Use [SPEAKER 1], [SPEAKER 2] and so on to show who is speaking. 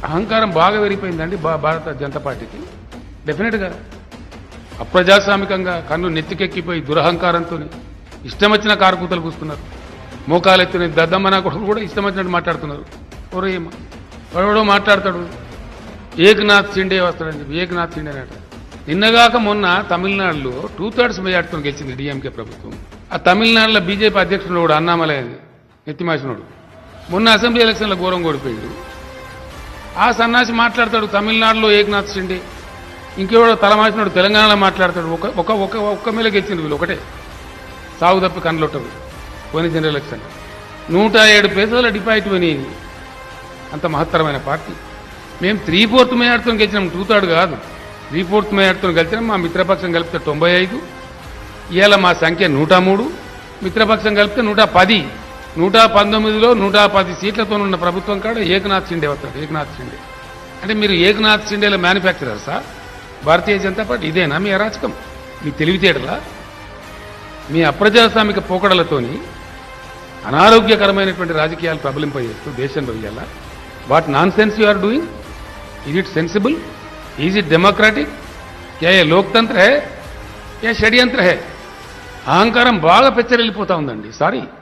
[SPEAKER 1] అహంకారం బాగా పెరిగిపోయిందండి భా- భారత జనతా పార్టీకి డెఫినెట్గా అప్రజాస్వామికంగా కన్ను నెత్తికెక్కిపోయి దురహంకారంతో ఇష్టం వచ్చిన కారుకూతలు కూస్తున్నారు మోకాలు ఎత్తున దద్దమ్మ నా కొడుకు కూడా ఇష్టం వచ్చినట్టు మాట్లాడుతున్నారు ఎవరేమ ఎవడో మాట్లాడతాడు ఏకనాథ్ షిండే వస్తాడని చెప్పి ఏకనాథ్ షిండే అన్నట్టు నిన్నగాక మొన్న తమిళనాడులో టూ థర్డ్స్ మెజార్టీతో గెలిచింది డిఎంకే ప్రభుత్వం ఆ తమిళనాడులో బీజేపీ అధ్యక్షుడు కూడా అన్నామలై నెత్తిమాసినోడు మొన్న అసెంబ్లీ ఎలక్షన్లో ఘోరం ఓడిపోయాడు ఆ సన్నాసి మాట్లాడతాడు తమిళనాడులో ఏకనాథ్ షిండే ఇంకెవడో తలమాసినోడు తెలంగాణలో మాట్లాడతాడు ఒక ఒక ఒక ఒక్క మేల గెలిచింది వీళ్ళు ఒకటే సాగు తప్పి కనలొట్టరు పోయిన జనరల్ ఎలక్షన్ నూట ఏడు పేసల డిపాజిట్ పోయినాయి అంత మహత్తరమైన పార్టీ మేము త్రీ ఫోర్త్ మేయాడుతో గెలిచినాం టూ థర్డ్ కాదు త్రీ ఫోర్త్ మేయాడుతో గెలిచినాం మా మిత్రపక్షం కలిపితే తొంభై ఐదు ఇవాళ మా సంఖ్య నూట మూడు మిత్రపక్షం కలిపితే నూట పది నూట పంతొమ్మిదిలో నూట పది సీట్లతో ఉన్న ప్రభుత్వం కాడ ఏకనాథ్ షిండే వస్తాడు ఏకనాథ్ షిండే అంటే మీరు ఏకనాథ్ షిండేల మ్యానుఫ్యాక్చరర్ సార్ భారతీయ జనతా పార్టీ ఇదేనా మీ అరాచకం మీ తెలివితేటలా మీ అప్రజాస్వామిక పోకడలతోని అనారోగ్యకరమైనటువంటి రాజకీయాలు ప్రబలింపజేస్తూ దేశంలో ఇవాళ what nonsense you are doing is it sensible is it democratic యా ఏ లోక్తంత్ర హే యా షడ్యంత్ర హే అహంకారం బాగా పెచ్చరిల్లిపోతా ఉందండి సారీ